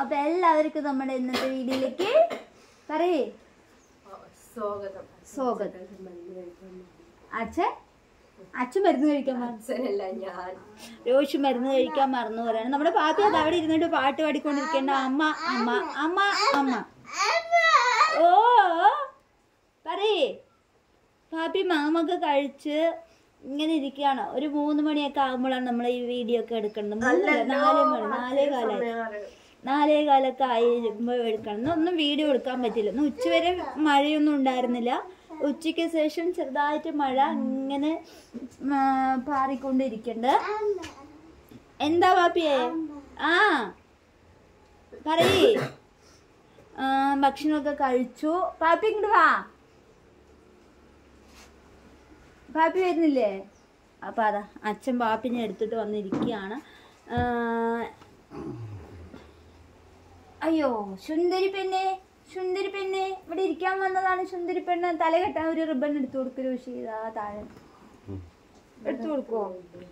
അപ്പൊ എല്ലാവർക്കും നമ്മുടെ ഇന്നത്തെ വീഡിയോയിലേക്ക് പറയേ സ്വാഗതം സ്വാഗതം അച്ഛൻ അച്ഛൻ മരുന്ന് കഴിക്കാൻ മറന്നു അച്ഛനല്ല ഞാൻ രോഷി മരുന്ന് കഴിക്കാൻ മറന്നു പറയാണ് നമ്മുടെ പാപ്പി അത് അവിടെ ഇരുന്നിട്ട് പാട്ട് പാടിക്കൊണ്ടിരിക്കേണ്ട അമ്മ അമ്മ അമ്മ അമ്മ ഓ പറയേ പാപ്പി മാമൊക്കെ കഴിച്ച് ഇങ്ങനെ ഇരിക്കുകയാണ് ഒരു മൂന്ന് മണിയൊക്കെ ആകുമ്പോഴാണ് നമ്മൾ ഈ വീഡിയോ ഒക്കെ എടുക്കുന്നത് മൂന്നല്ല നാല് മണി നാലേ കാലായി നാലേ കാലൊക്കെ ആയുമ്പോൾ എടുക്കണം ഇന്ന് ഒന്നും വീഡിയോ എടുക്കാൻ പറ്റില്ല ഇന്ന് ഉച്ചവരെ മഴയൊന്നും ഉണ്ടായിരുന്നില്ല ഉച്ചയ്ക്ക് ശേഷം ചെറുതായിട്ട് മഴ ഇങ്ങനെ ആ, പാറിക്കൊണ്ടിരിക്കുന്നുണ്ട് എന്താ പാപ്പിയേ ആ പറയേ ആ, ഭക്ഷണമൊക്കെ കഴിച്ചു പാപ്പി ഇങ്ങോട്ട് വാ പാപ്പി വരുന്നില്ലേ അപ്പൊ അതാ അച്ഛൻ പാപ്പിനെ എടുത്തിട്ട് വന്നിരിക്കുകയാണ് ആ, അയ്യോ സുന്ദരി പെണ്ണെ സുന്ദരി പെണ്ണെ ഇവിടെ ഇരിക്കാൻ വന്നതാണ് സുന്ദരി പെണ്ണ് തല കെട്ടാൻ ഒരു റിബൺ എടുത്തു കൊടുക്കലോ ചെയ്താ താഴെ എടുത്തു കൊടുക്കോ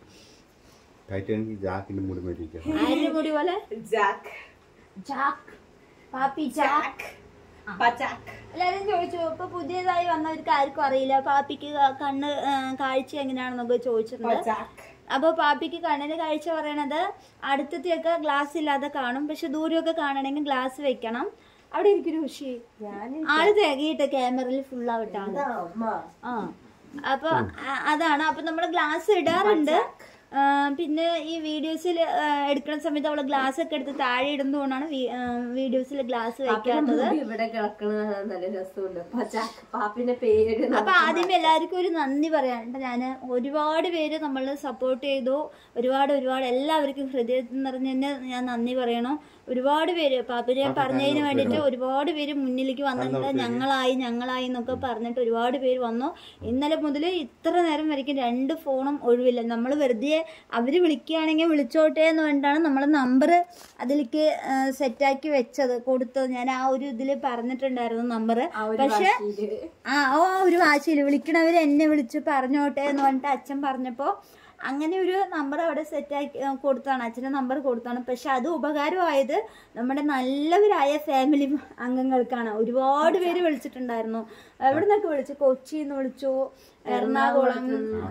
ടൈറ്റാനിക് ജാക്കിന്റെ മുടി മേടിക്കാം ആരുടെ മുടി പോലെ ജാക്ക് ജാക്ക് പാപ്പി ജാക്ക് പച്ചാക്ക് എല്ലാരും ചോദിച്ചു ഇപ്പൊ പുതിയതായി വന്നവർക്ക് ആർക്കും അറിയില്ല പാപ്പിക്ക് ക- കണ്ണ് ആ, കാഴ്ച എങ്ങനെയാണെന്നൊക്കെ ചോദിച്ചിട്ടുണ്ട് പച്ചാക്ക് അപ്പൊ പാപ്പിക്ക് കണ്ണിന് കാഴ്ച പറയണത് അടുത്തത്തെയൊക്കെ ഗ്ലാസ് ഇല്ലാതെ കാണും പക്ഷെ ദൂരമൊക്കെ കാണണമെങ്കിൽ ഗ്ലാസ് വെക്കണം അവിടെ ഇരിക്കും ഋഷി ഞാൻ ആള് തികയിട്ട് ക്യാമറയിൽ ഫുൾ ആവട്ടാണ് അമ്മ ആ അപ്പൊ അ- അതാണ് അപ്പൊ നമ്മള് ഗ്ലാസ് ഇടാറുണ്ട് ആ, പിന്നെ ഈ വീഡിയോസിൽ എടുക്കുന്ന സമയത്ത് അവള് ഗ്ലാസ് ഒക്കെ എടുത്ത് താഴെ ഇടുന്നതുകൊണ്ടാണ് വീഡിയോസിൽ ഗ്ലാസ് വെക്കാത്തത് മുടി ഇവിടെ കിടക്കണത് നല്ല രസമുണ്ട് പച്ചാക്ക് പാപ്പിന്റെ പേര് അപ്പൊ ആദ്യമേ എല്ലാവർക്കും ഒരു നന്ദി പറയാനുണ്ട് ഞാൻ ഒരുപാട് പേര് നമ്മൾ സപ്പോർട്ട് ചെയ്തു ഒരുപാട് ഒരുപാട് എല്ലാവർക്കും ഹൃദയത്തിൽ നിറഞ്ഞ തന്നെ ഞാൻ നന്ദി പറയണം ഒരുപാട് പേര് പാപ്പിനെ പറഞ്ഞതിന് വേണ്ടിയിട്ട് ഒരുപാട് പേര് മുന്നിലേക്ക് വന്നിട്ടുണ്ട് ഞങ്ങളായി ഞങ്ങളായി എന്നൊക്കെ പറഞ്ഞിട്ട് ഒരുപാട് പേര് വന്നു ഇന്നലെ മുതൽ ഇത്ര നേരം വരയ്ക്കും രണ്ട് ഫോണും ഒഴിവില്ല നമ്മൾ വെറുതെ അവര് വിളിക്കുകയാണെങ്കിൽ വിളിച്ചോട്ടെ എന്ന് വേണ്ടിയിട്ടാണ് നമ്മൾ നമ്പർ അതിലേക്ക് സെറ്റാക്കി വെച്ചത് കൊടുത്തത് ഞാൻ ആ ഒരു ഇതിൽ പറഞ്ഞിട്ടുണ്ടായിരുന്നു നമ്പർ പക്ഷെ ആ ഓ ഒരു വാശിയില്ല വിളിക്കണവര് എന്നെ വിളിച്ച് പറഞ്ഞോട്ടെ എന്ന് പറഞ്ഞിട്ട് അച്ഛൻ പറഞ്ഞപ്പോ അങ്ങനെ ഒരു നമ്പർ അവിടെ സെറ്റാക്കി കൊടുത്താണ് അച്ഛൻ്റെ നമ്പർ കൊടുത്താണ് പക്ഷെ അത് ഉപകാരമായത് നമ്മുടെ നല്ലവരായ ഫാമിലി അംഗങ്ങൾക്കാണ് ഒരുപാട് പേര് വിളിച്ചിട്ടുണ്ടായിരുന്നു എവിടെ നിന്നൊക്കെ വിളിച്ചു കൊച്ചിയിൽ നിന്ന് വിളിച്ചു എറണാകുളം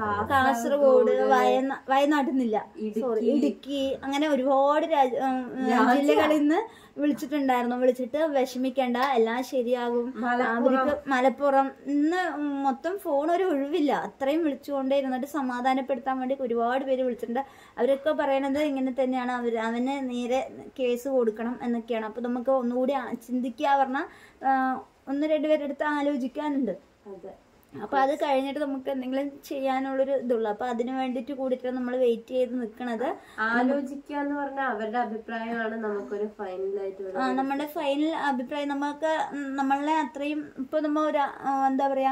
കാസർഗോഡ് വയനാ വയനാട്ടിൽ നിന്നില്ല സോറി ഇടുക്കി അങ്ങനെ ഒരുപാട് രാജ- ഉം, ഉം, ജില്ലകളിൽ നിന്ന് വിളിച്ചിട്ടുണ്ടായിരുന്നു വിളിച്ചിട്ട് വിഷമിക്കണ്ട എല്ലാം ശരിയാകും അവർക്ക് മലപ്പുറം ഇന്ന് മൊത്തം ഫോൺ ഒരു ഒഴിവില്ല അത്രയും വിളിച്ചുകൊണ്ടേ ഇരുന്നിട്ട് സമാധാനപ്പെടുത്താൻ വേണ്ടി ഒരുപാട് പേര് വിളിച്ചിട്ടുണ്ട് അവരൊക്കെ പറയണത് ഇങ്ങനെ തന്നെയാണ് അവർ അവന് നേരെ കേസ് കൊടുക്കണം എന്നൊക്കെയാണ് അപ്പൊ നമുക്ക് ഒന്നുകൂടി ആ- ചിന്തിക്കുക പറഞ്ഞാൽ ഒന്ന് രണ്ടുപേരുടെ അടുത്ത് ആലോചിക്കാനുണ്ട് അതെ അപ്പൊ അത് കഴിഞ്ഞിട്ട് നമുക്ക് എന്തെങ്കിലും ചെയ്യാനുള്ളൊരു ഇതുള്ളൂ അപ്പൊ അതിന് വേണ്ടിട്ട് കൂടിയിട്ട് നമ്മൾ വെയിറ്റ് ചെയ്ത് നിൽക്കണത് ആലോചിക്കാന്ന് പറഞ്ഞാൽ അവരുടെ അഭിപ്രായമാണ് നമുക്കൊരു ഫൈനലായിട്ട് ആ, നമ്മുടെ ഫൈനൽ അഭിപ്രായം നമുക്ക് ഉം, നമ്മളെ അത്രയും ഇപ്പൊ നമ്മ ഒരു ആ, എന്താ പറയാ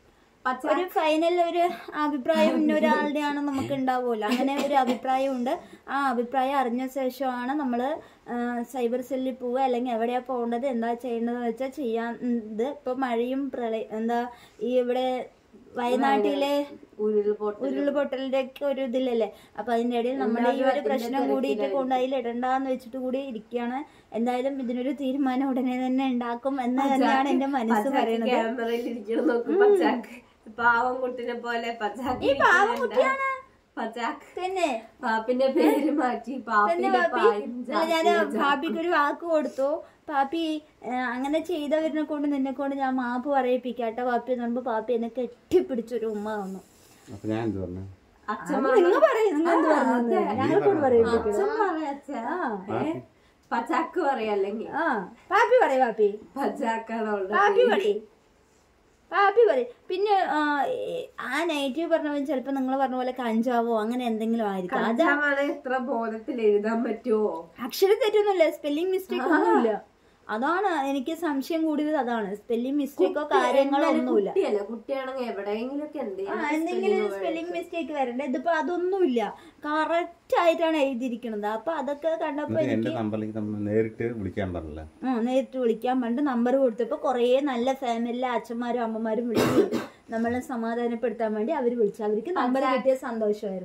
ഒരു ഫൈനൽ ഒരു അഭിപ്രായം ഇന്നൊരാളുടെ ആണ് നമുക്ക് ഉണ്ടാവുമല്ലോ അങ്ങനെ ഒരു അഭിപ്രായമുണ്ട് ആ അഭിപ്രായം അറിഞ്ഞ ശേഷമാണ് നമ്മൾ സൈബർ സെല്ലിൽ പോവുക അല്ലെങ്കിൽ എവിടെയാ പോകേണ്ടത് എന്താ ചെയ്യേണ്ടതെന്ന് വെച്ചാൽ ചെയ്യാൻ ഇത് ഇപ്പൊ മഴയും പ്രളയം എന്താ ഈ ഇവിടെ വയനാട്ടിലെ ഉരുൾപൊട്ടൽ ഉരുൾപൊട്ടലിന്റെ ഒക്കെ ഒരു ഇതിലല്ലേ അപ്പൊ അതിന്റെ ഇടയിൽ നമ്മുടെ ഈ ഒരു പ്രശ്നം കൂടിയിട്ട് കൊണ്ട് അതിൽ ഇടണ്ടെന്ന് വെച്ചിട്ട് കൂടി ഇരിക്കുകയാണ് എന്തായാലും ഇതിനൊരു തീരുമാനം ഉടനെ തന്നെ ഉണ്ടാക്കും എന്ന് തന്നെയാണ് എന്റെ മനസ്സ് പറയണത് ക്യാമറയിൽ ഇരിക്കണം നോക്കും പച്ചാക്ക് പാവം കുട്ടിനെ പോലെ പച്ചാക്ക് ഈ പാവം ഇരിക്കുന്നുണ്ട്. കുട്ടിയാണ് പച്ചാക്ക് തന്നെ പാപ്പിന്റെ പേര് മാറ്റി തന്നെ പാപ്പിന്റെ പാപ്പി പായും ഞാൻ പാപ്പിക്ക് ഒരു വാക്ക് കൊടുത്തു പാപ്പി ആ, അങ്ങനെ ചെയ്തവരിനെ കൊണ്ട് നിന്നെ കൊണ്ട് ഞാൻ മാപ്പ് പറയിപ്പിക്കാട്ടോ പാപ്പി എന്ന് പറയുമ്പോ പാപ്പി എന്നെ കെട്ടിപ്പിടിച്ചൊരു ഉമ്മ വന്നു അപ്പൊ ഞാൻ എന്ത് പറഞ്ഞു അച്ഛൻ നിങ്ങൾ പറയും നിങ്ങൾ എന്ത് പറഞ്ഞു ഞങ്ങളെ കൊണ്ട് പറയിപ്പിക്കണം അച്ഛൻ പറയാ അച്ഛാ. ഏ? പച്ചാക്ക് പറയാ അല്ലെങ്കിൽ ആ പാപ്പി പറയും പാപ്പി പച്ചാക്കാണ് അവളുടെ പാപ്പി പറയും പാപ്പി പറയും പിന്നെ ആ, ഈ ആ നെഗറ്റീവ് പറഞ്ഞവൻ ചിലപ്പോ നിങ്ങൾ പറഞ്ഞ പോലെ കഞ്ചാവോ അങ്ങനെ എന്തെങ്കിലും ആയിരിക്കും അത് അച്ഛാണ് എത്ര ബോധത്തിൽ എഴുതാൻ പറ്റുമോ അക്ഷരം തെറ്റൊന്നുമില്ല സ്പെല്ലിംഗ് മിസ്റ്റേക്ക് ഒന്നുമില്ല അതാണ് എനിക്ക് സംശയം കൂടിയത് അതാണ് സ്പെല്ലിംഗ് മിസ്റ്റേക്കോ കാര്യങ്ങളോ ഒന്നുമില്ല കുട്ടിയല്ല കുട്ടിയാണെങ്കിൽ എവിടെയെങ്കിലും ഒക്കെ ആ, എന്തെങ്കിലും സ്പെല്ലിംഗ് മിസ്റ്റേക്ക് വരണ്ടേ ഇതിപ്പോ അതൊന്നുമില്ല കറക്റ്റ് ആയിട്ടാണ് എഴുതിയിരിക്കുന്നത് അപ്പൊ അതൊക്കെ കണ്ടപ്പോ എന്നിട്ട് എന്റെ നമ്പറിലേക്ക് നമ്മൾ നേരിട്ട് വിളിക്കാൻ പറഞ്ഞില്ല ആ നേരിട്ട് വിളിക്കാൻ പണ്ട് നമ്പർ കൊടുത്തപ്പോൾ കുറേ നല്ല ഫാമിലിയിലെ അച്ഛന്മാരും അമ്മമാരും വിളിച്ചു നമ്മളെ സമാധാനപ്പെടുത്താൻ വേണ്ടി അവർ വിളിച്ചു അവർക്ക് നമ്പർ കിട്ടിയ സന്തോഷമായിരുന്നു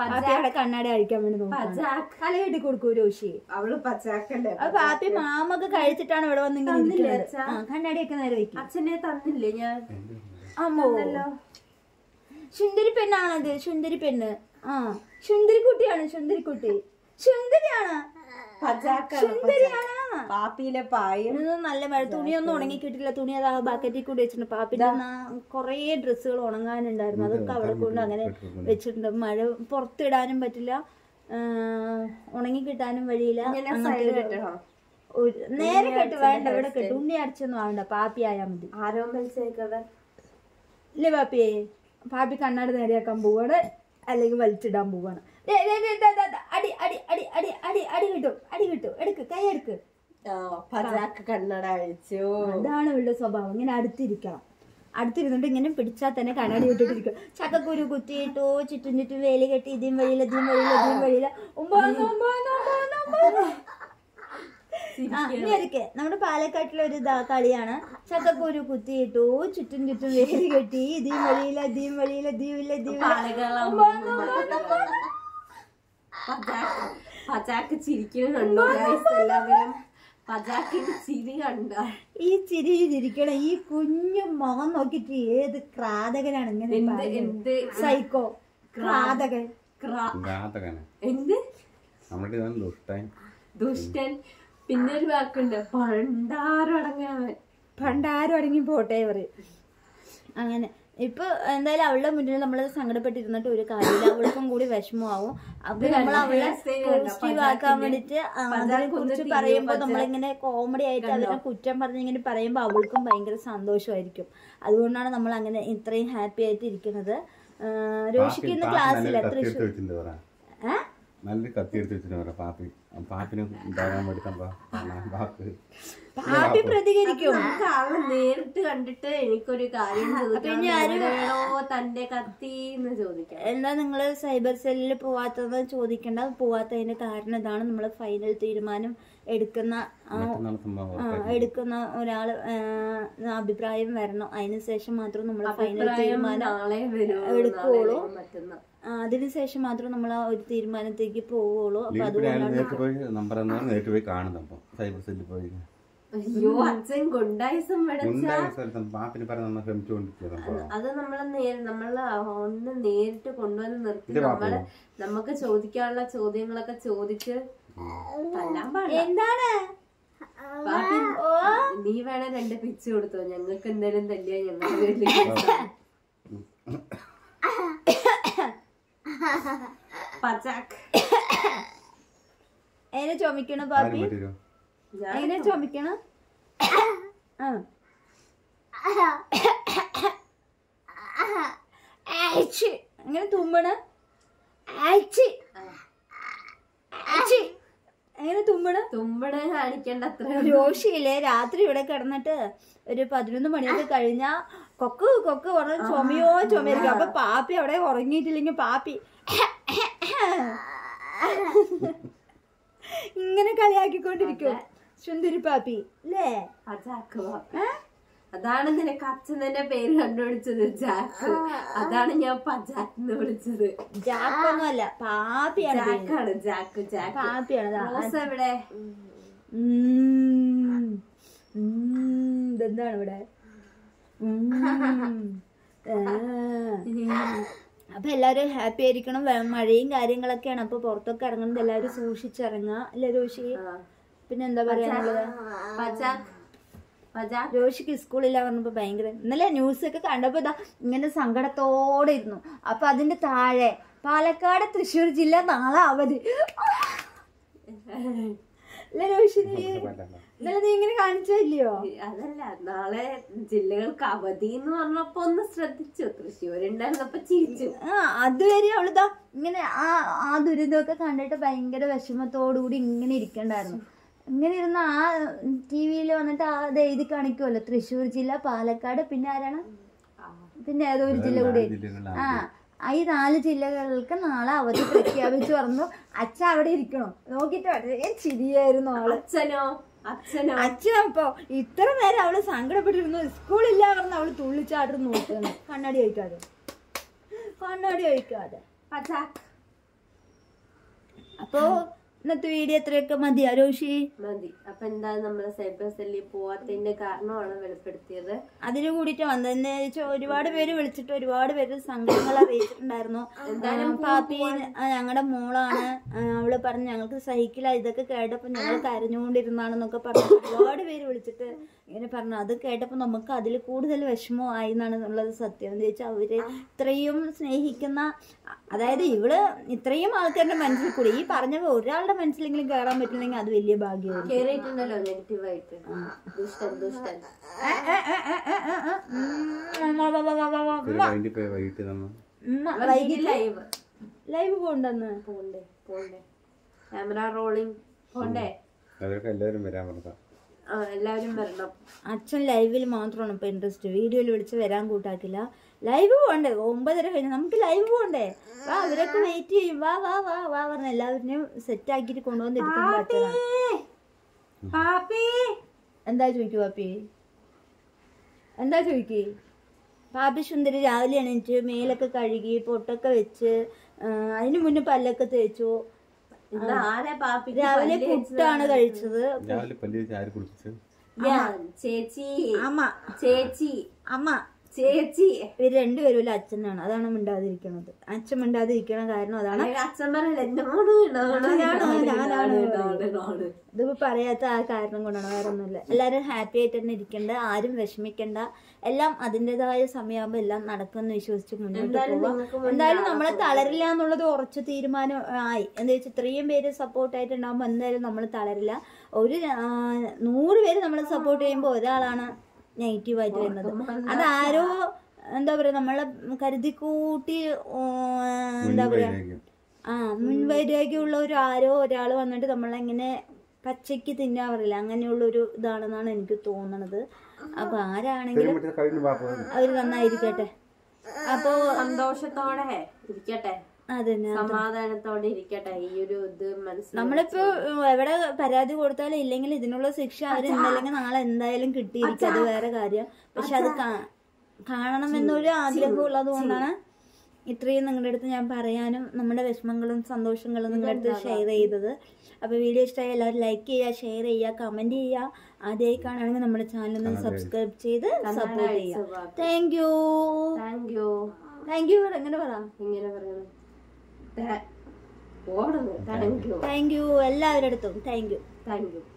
പാപ്പി അവിടെ കണ്ണാടി അഴിക്കാൻ വേണ്ടി നോക്കാം പജാക്ക് തലകെട്ടി കൊടുക്കൂ രോഷി അവള് പച്ചാക്കല്ലേ അപ്പൊ പാപ്പി മാമൊക്കെ കഴിച്ചിട്ടാണ് ഇവിടെ വന്ന് ഇങ്ങനെ തന്നില്ലേ ഇരിക്കുന്നത് അച്ഛാ? ആ കണ്ണാടിയൊക്കെ നേരെ വെക്കും അച്ഛനെ തന്നില്ലേ ഞാൻ അമ്മോ തന്നല്ലോ. സുന്ദരി പെണ്ണാണത് സുന്ദരി പെണ്ണ് ആ സുന്ദരി കുട്ടിയാണ് സുന്ദരി കുട്ടി സുന്ദരിയാണ് പജാക്കാണ് സുന്ദരിയാണ് പാപ്പിയിലെ പായും ഇന്ന് നല്ല മഴ തുണിയൊന്നും ഉണങ്ങി കിട്ടില്ല തുണി അതാ ബക്കറ്റിൽ കൂടി വെച്ചിട്ടുണ്ട് പാപ്പിന്റെ കൊറേ ഡ്രസ്സുകൾ ഉണങ്ങാനുണ്ടായിരുന്നു അതൊക്കെ അവിടെ കൊണ്ട് അങ്ങനെ വെച്ചിട്ടുണ്ട് മഴ പുറത്തിടാനും പറ്റില്ല ആ, ഉണങ്ങി കിട്ടാനും വഴിയില്ല ഇങ്ങനെ അങ്ങനത്തെ സൈഡ് ഒരു- കെട്ടണോ ഒരു- നേരെ കെട്ട് വേണ്ട ഇവിടെ കെട്ട് ഉണ്ണി അടിച്ചൊന്നും ആവണ്ട പാപ്പി ആയാ മതി ആരോ മത്സരിക്കവൻ ഇല്ലേ പാപ്പിയെ പാപ്പി കണ്ണാടി നേരെയാക്കാൻ പോവാണ് അല്ലെങ്കിൽ വലിച്ചിടാൻ പോവാണ് ദേ, ദേ, ദേ, ദാ, ദാ, ദാ, അടി അടി അടി അടി അടി അടി കിട്ടും അടി കിട്ടും എടുക്ക് കൈ എടുക്ക് ആ പജാക്ക് കണ്ണട അഴിച്ചു അതാണ് ഇവളുടെ സ്വഭാവം ഇങ്ങനെ അടുത്തിരിക്കണം അടുത്തിരുന്നിട്ട് ഇങ്ങനെ പിടിച്ചാൽ തന്നെ കണ്ണാടി വിട്ടിട്ടിരിക്കും ചക്കക്കുരു കുത്തിയിട്ടു ചുറ്റും ചുറ്റും വേലി കെട്ടി ഇതീം വഴിയില്ല ഇതീം വഴിയില്ല ഇതീം വഴിയില്ല ഒമ്പത് ഒമ്പത് ഒമ്പത് ഒമ്പത് ആ ഇനി ഒരിക്കൽ നമ്മുടെ പാലക്കാട്ടിലെ ഒരു ഇതാ കളിയാണ് ചക്കക്കുരു കുത്തിയിട്ടു ചുറ്റും ചുറ്റും വേലി കെട്ടി ഇതീം വഴിയില്ല ഇതീം വഴിയില്ല ഇതീമില്ല ഇതീമില്ല പജാക്ക് പജാക്ക് ചിരിക്കുന്നുണ്ടോ guys എല്ലാവരും പജാക്കിന്റെ ചിരി കണ്ട ഈ ചിരി ഇരിക്കണം ഈ കുഞ്ഞു മുഖം നോക്കിട്ട് ഏത് ക്രാതകനാണ് ഇങ്ങനെ എന്ത് പറയുന്നത്? എന്ത് സൈക്കോ ക്രാതകൻ ക്രാ- ഘാതകനെ എന്ത് നമ്മുടെ ഇതാണ് ദുഷ്ടാൻ ദുഷ്ടൻ പിന്നെ ഒരു വാക്കുണ്ട് പണ്ടാരടങ്ങാൻ പണ്ടാരും അടങ്ങി പോട്ടെ പറയും അങ്ങനെ ഇപ്പൊ എന്തായാലും അവളുടെ മുന്നിൽ നമ്മൾ സങ്കടപ്പെട്ടിരുന്നിട്ട് ഒരു കാര്യമില്ല അവൾക്കും കൂടി വിഷമമാവും അപ്പൊ നമ്മൾ അവളെ പോസിറ്റീവ് ആക്കാൻ വേണ്ടിട്ട് അതിനെ കുറിച്ച് പറയുമ്പോൾ നമ്മളിങ്ങനെ കോമഡി ആയിട്ട് അതിനെ കുറ്റം പറഞ്ഞ് ഇങ്ങനെ പറയുമ്പോൾ അവൾക്കും ഭയങ്കര സന്തോഷമായിരിക്കും അതുകൊണ്ടാണ് നമ്മൾ അങ്ങനെ ഇത്രയും ഹാപ്പി ആയിട്ട് ഇരിക്കുന്നത് ആ, രോഷിക്ക് ഇന്ന് ക്ലാസ്സില്ല കത്തിയെടുത്ത് തൃശ്ശൂർ വെച്ചിട്ടുണ്ട് പറ ഏ? നല്ല കത്തിയെടുത്ത് വെച്ചിട്ട് പറ പാപ്പി പാപ്പിന് ഉണ്ടാകാൻ വേണ്ടി തമ്പ വാക്ക് പാപ്പി പ്രതികരിക്കും നമുക്ക് അവളെ നേരിട്ട് കണ്ടിട്ട് എനിക്കൊരു കാര്യം ചോദിക്കണം എവിടെയാണോ തന്റെ കത്തി എന്ന് ചോദിക്കാം എന്താ നിങ്ങൾ സൈബർ സെല്ലിൽ പോവാത്തത് ചോദിക്കേണ്ട പോവാത്തതിന്റെ കാരണം ഇതാണ് നമ്മൾ ഫൈനൽ തീരുമാനം എടുക്കുന്ന ആ, മറ്റന്നാൾ സംഭവം ആ, എടുക്കുന്ന ഒരാൾ അഭിപ്രായം വരണം അതിന് ശേഷം മാത്രം നമ്മൾ ഫൈനൽ അഭിപ്രായം തീരുമാനം നാളെ വരുമോ എടുക്കുള്ളൂ. നാളെ മറ്റന്നാ ആ, അതിനുശേഷം മാത്രം നമ്മൾ ആ ഒരു തീരുമാനത്തേക്ക് പോവുള്ളൂ അപ്പൊ ലീവ് ഞാൻ അതുകൊണ്ടാണ് നേരിട്ട് പോയി നമ്പർ എന്നാൽ നേരിട്ട് പോയി കാണുന്നു അപ്പം സൈബർ സെല്ലിൽ പോയി അയ്യോ അച്ഛൻ കൊണ്ടായിസം വെടച്ച ഉണ്ടായ സ്ഥലത്ത് പാപ്പിന് പറഞ്ഞ നമ്മൾ ശ്രമിച്ചുകൊണ്ടിരിക്കുക സംഭവം അത് നമ്മള് നേരെ നമ്മള് ഒന്ന് നേരിട്ട് കൊണ്ടുവന്ന് നിർത്തി ഇത് നമ്മള് പാപ്പോ? നമുക്ക് ചോദിക്കാനുള്ള ചോദ്യങ്ങളൊക്കെ ചോദിച്ച് തല്ലാൻ പാടില്ല എന്താണ് പാപ്പി, നീ വേണേ രണ്ട് പിച്ച് കൊടുത്തോ ഞങ്ങൾക്ക് എന്തായാലും തല്ലിയാ ഞങ്ങളുടെ വീട്ടിലേക്ക് പച്ചാക്ക് എങ്ങനെ ചുമക്കണ ആരും പാപ്പി പറ്റിയോ എങ്ങനെ ചുമക്കണ ആ ആച്ചി. എങ്ങനെ തുമ്പണ ആച്ചി. ആച്ചി. എങ്ങനെ തുമ്പണ തുമ്പട കാണിക്കേണ്ട അത്ര രോഷിയില്ലേ രാത്രി ഇവിടെ കിടന്നിട്ട് ഒരു പതിനൊന്ന് മണിയൊക്കെ കഴിഞ്ഞാ കൊക്ക് കൊക്ക് പറഞ്ഞ ചുമയോ ചുമയിരിക്കും അപ്പൊ പാപ്പി അവിടെ ഉറങ്ങിയിട്ടില്ലെങ്കിൽ പാപ്പി ഇങ്ങനെ കളിയാക്കിക്കൊണ്ടിരിക്കും സുന്ദരി പാപ്പി അല്ലേ പച്ചാക്ക് അതാണ് നിനക്ക് അച്ഛൻ തന്നെ പേര് കണ്ടുപിടിച്ചത് ജാക്ക് അതാണ് ഞാൻ പജാക്ക് എന്ന് വിളിച്ചത് ജാക്കൊന്നും അല്ല പാപ്പിയാണ് പേര്. ജാക്കാണ് ജാക്ക് ജാക്ക് പാപ്പിയാണ് ദാ. റോസ് എവിടെ ഉം. ഉം. ഇതെന്താണ് ഇവിടെ ഉം. ആ. അപ്പൊ എല്ലാവരും ഹാപ്പി ആയിരിക്കണം വേ- മഴയും കാര്യങ്ങളൊക്കെയാണ് അപ്പൊ പുറത്തൊക്കെ ഇറങ്ങുന്നത് എല്ലാവരും സൂക്ഷിച്ചിറങ്ങുക അല്ലേ രോഷി ആ. പിന്നെ എന്താ പറയാനുള്ളത് പജാക്ക് പജാക്ക് രോഷിക്ക് സ്കൂളില്ല പറഞ്ഞപ്പോ ഭയങ്കര ഇന്നലെ ന്യൂസ് ഒക്കെ കണ്ടപ്പോ ഇതാ ഇങ്ങനെ സങ്കടത്തോടെ ഇരുന്നു അപ്പൊ അതിന്റെ താഴെ പാലക്കാട് തൃശ്ശൂർ ജില്ല നാളെ അവധി അല്ലേ രോഷി നീ ഇന്നലെ നീ ഇങ്ങനെ കാണിച്ചില്ലയോ അതല്ല നാളെ ജില്ലകൾക്ക് അവധി എന്ന് പറഞ്ഞപ്പോ ഒന്ന് ശ്രദ്ധിച്ചു തൃശ്ശൂർ ഉണ്ടായിരുന്നപ്പോ ചിരിച്ചു ആ അതുവരെ അവളിതാ ഇങ്ങനെ ആ ആ ദുരിതമൊക്കെ കണ്ടിട്ട് ഭയങ്കര വിഷമത്തോടുകൂടി ഇങ്ങനെ ഇരിക്കണ്ടായിരുന്നു ഇങ്ങനെ ഇരുന്ന ആ ടി വിയിൽ വന്നിട്ട് ആ ഇത് എഴുതി കാണിക്കുമല്ലോ തൃശ്ശൂർ ജില്ല പാലക്കാട് പിന്നെ ആരാണ് പിന്നെ ഏതോ ഒരു ജില്ല കൂടി ആ ആ ഈ നാല് ജില്ലകൾക്ക് നാളെ അവധി പ്രഖ്യാപിച്ചു പറഞ്ഞു അച്ഛ അവിടെ ഇരിക്കണോ നോക്കിട്ട് വളരെ ചിരിയായിരുന്നു ആള് അച്ഛനോ അച്ഛനോ അച്ഛനപ്പോ ഇത്ര നേരം അവള് സങ്കടപ്പെട്ടിരുന്നു സ്കൂളില്ല പറഞ്ഞ് അവള് തുള്ളിച്ചാടുന്നു നോക്കുന്നു കണ്ണാടി കഴിക്കാതെ കണ്ണാടി കഴിക്കാതെ പജാക്ക് അപ്പോ ഇന്നത്തെ വീഡിയോ എത്രയൊക്കെ മതി അരോഷി മതി അപ്പൊ എന്താ നമ്മള് സൈബർ സെല്ലിൽ പോവാത്തതിന്റെ കാരണമാണ് വെളിപ്പെടുത്തിയത് അതിന് കൂടിയിട്ട് വന്നതെന്ന് വെച്ചാൽ ഒരുപാട് പേര് വിളിച്ചിട്ട് ഒരുപാട് പേര് സങ്കടങ്ങൾ അറിയിച്ചിട്ടുണ്ടായിരുന്നു ആ, പാപ്പി ഞങ്ങളുടെ മോളാണ് ആ, അവള് പറഞ്ഞു ഞങ്ങൾക്ക് സഹിക്കില്ല ഇതൊക്കെ കേട്ടപ്പോ ഞങ്ങൾ കരഞ്ഞുകൊണ്ടിരുന്നാണെന്നൊക്കെ പറഞ്ഞു ഒരുപാട് പേര് വിളിച്ചിട്ട് ഇങ്ങനെ പറഞ്ഞു അത് കേട്ടപ്പോ നമുക്ക് അതിൽ കൂടുതൽ വിഷമമായി എന്നാണ് ഉള്ളത് സത്യം എന്ന് വെച്ചാൽ അവര് ഇത്രയും സ്നേഹിക്കുന്ന അതായത് ഇവള് ഇത്രയും ആൾക്കാരുടെ മനസ്സിൽ കൂടി ഈ പറഞ്ഞ ഒരാളുടെ മനസ്സിലെങ്കിലും കയറാൻ പറ്റില്ലെങ്കിൽ അത് വലിയ ഭാഗ്യമാണ് കേറിയിട്ടുണ്ടല്ലോ നെഗറ്റീവായിട്ട് ദുഷ്ടൻ ദുഷ്ടൻ ഒരു വൈകിട്ട് പോയി വൈകിട്ട് നമ്മൾ വൈകിട്ട് ലൈവ് ലൈവ് പോണ്ടെന്ന് പോണ്ടേ പോണ്ടേ ക്യാമറ റോളിംഗ് പോണ്ടേ അവരൊക്കെ എല്ലാവരും വരാൻ പറഞ്ഞതാ ആ എല്ലാവരും വരണം അച്ഛൻ ലൈവിൽ മാത്രമാണ് ഇപ്പൊ ഇൻട്രസ്റ്റ് വീഡിയോയിൽ വിളിച്ച് വരാൻ കൂട്ടാക്കില്ല ലൈവ് പോണ്ടേ ഒമ്പതര കഴിഞ്ഞ് നമുക്ക് ലൈവ് പോണ്ടേ വാ അവരൊക്കെ വെയിറ്റ് ചെയ്യും വാ വാ വാ വാ പറഞ്ഞ എല്ലാവരെയും സെറ്റ് ആക്കിയിട്ട് കൊണ്ടുവന്നിരിക്കുമ്പോ അച്ഛനാണ് പാപ്പി എന്താ ചോദിക്കൂ പാപ്പി എന്താ ചോദിക്കേ പാപ്പി സുന്ദരി രാവിലെ എണീറ്റ് മേലൊക്കെ കഴുകി പൊട്ടൊക്കെ വെച്ച് ആ, അതിന് മുന്നേ പല്ലൊക്കെ തേച്ചു ഇന്ന് ആരെ പാപ്പി രാവിലെ പുട്ടാണ് കഴിച്ചത് രാവിലെ പല്ലി വെച്ച് ആര് കുളിപ്പിച്ചു ഞാൻ ചേച്ചി അമ്മ ചേച്ചി അമ്മ ചേച്ചി ഇവര് രണ്ടുപേരും അച്ഛനാണ് അതാണ് മിണ്ടാതിരിക്കണത് അച്ഛൻ മിണ്ടാതിരിക്കണ കാരണം അതാണ് അല്ലെങ്കിൽ അച്ഛൻ പറയല എന്റെ മോണ് ഇതാണ്, ഞാനാണ്, ഇതാണ്, ഞാനാണ് ഇതാണ്, ഇതാണ്. ഇതിപ്പോ പറയാത്ത ആ കാരണം കൊണ്ടാണ് വേറെ ഒന്നുമില്ല എല്ലാരും ഹാപ്പി ആയിട്ട് തന്നെ ഇരിക്കണ്ട ആരും വിഷമിക്കണ്ട എല്ലാം അതിൻ്റെതായ സമയമാകുമ്പോ എല്ലാം നടക്കുമെന്ന് വിശ്വസിച്ച് മുന്നോട്ട് എന്തായാലും പോവാം നിങ്ങൾക്ക് മുന്നിൽ എന്തായാലും നമ്മളെ തളരില്ല എന്നുള്ളത് ഉറച്ച തീരുമാനം ആയി എന്താ വെച്ചാൽ ഇത്രയും പേര് സപ്പോർട്ട് ആയിട്ടുണ്ടാകുമ്പോൾ എന്തായാലും നമ്മൾ തളരില്ല ഒരു ആ, നൂറ് പേര് നമ്മളെ സപ്പോർട്ട് ചെയ്യുമ്പോൾ ഒരാളാണ് നെഗറ്റീവായിട്ട് വരുന്നത് അതാരോ എന്താ പറയാ നമ്മളെ കരുതി കൂട്ടി ഓ, എന്താ പറയാ വൈകിട്ട് ആ മുൻവൈരാഗ്യമുള്ള ഒരു ആരോ ഒരാൾ വന്നിട്ട് നമ്മളെങ്ങനെ പച്ചയ്ക്ക് തിന്നാറില്ല അങ്ങനെയുള്ള ഒരു ഇതാണെന്നാണ് എനിക്ക് തോന്നണത് അപ്പൊ ആരാണെങ്കിലും മറ്റേ കഴിഞ്ഞ പാപ്പ അവര് നന്നായിരിക്കട്ടെ അപ്പോ സന്തോഷത്തോടെ ഇരിക്കട്ടെ അതന്നെ സമാധാനത്തോടെ ഇരിക്കട്ടെ ഈ ഒരു ഇത് മനസ്സിലാക്കി നമ്മളിപ്പോ എവിടെ പരാതി കൊടുത്താലും ഇല്ലെങ്കിൽ ഇതിനുള്ള ശിക്ഷ അവർ ഇന്നല്ലെങ്കിൽ നാളെ എന്തായാലും കിട്ടിയിരിക്കും അത് വേറെ കാര്യം പക്ഷെ അത് കാ- കാണണമെന്നൊരു ആഗ്രഹം ഉള്ളത് കൊണ്ടാണ് ഇത്രയും നിങ്ങളുടെ അടുത്ത് ഞാൻ പറയാനും നമ്മുടെ വിഷമങ്ങളും സന്തോഷങ്ങളും നിങ്ങളുടെ അടുത്ത് ഷെയർ ചെയ്തത് അപ്പൊ വീഡിയോ ഇഷ്ടമായി എല്ലാവരും ലൈക്ക് ചെയ്യുക ഷെയർ ചെയ്യുക കമന്റ് ചെയ്യുക ആദ്യമായി കാണുകയാണെങ്കിൽ നമ്മുടെ ചാനൽ ഒന്ന് സബ്സ്ക്രൈബ് ചെയ്ത് സപ്പോർട്ട് ചെയ്യുക thank you thank you thank you എങ്ങനെ പറ ഇങ്ങനെ പറയണം ഓടുന്നു താങ്ക് യു താങ്ക് യു എല്ലാവരുടെ അടുത്തും താങ്ക് യു താങ്ക് യു